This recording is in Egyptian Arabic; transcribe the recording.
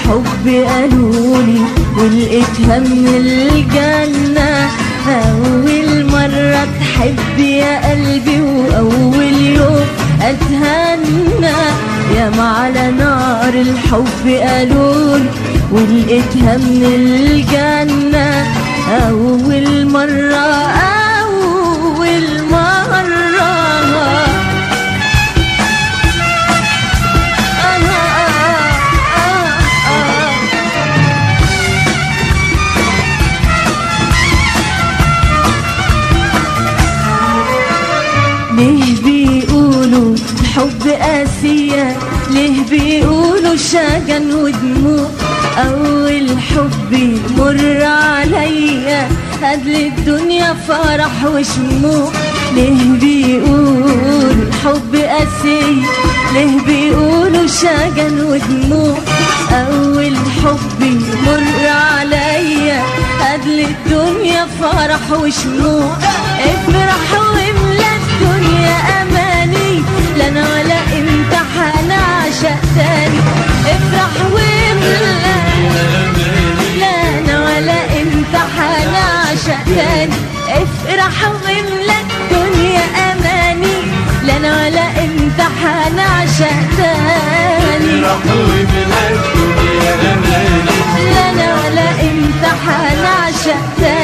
الحب قالولي ولقيتها من الجنة أول مرة تحب يا قلبي وأول يوم أتهنى يا على نار الحب قالولي ولقيتها من الجنة أول مرة أول مرة ليه بيقولوا الحب قاسية ليه بيقولوا شجن ودموع أول حب يمر عليا هدل الدنيا فرح وشموع ليه بيقولوا الحب قاسية ليه بيقولوا شجن ودموع أول حب يمر عليا هدل الدنيا فرح وشموع افرح واملى الدنيا أماني لا أنا ولا أنت هنعشق تاني افرح واملى لا أنا ولا أنت هنعشق تاني افرح واملى الدنيا أماني لا أنا ولا أنت هنعشق تاني لا أنا ولا أنت هنعشق تاني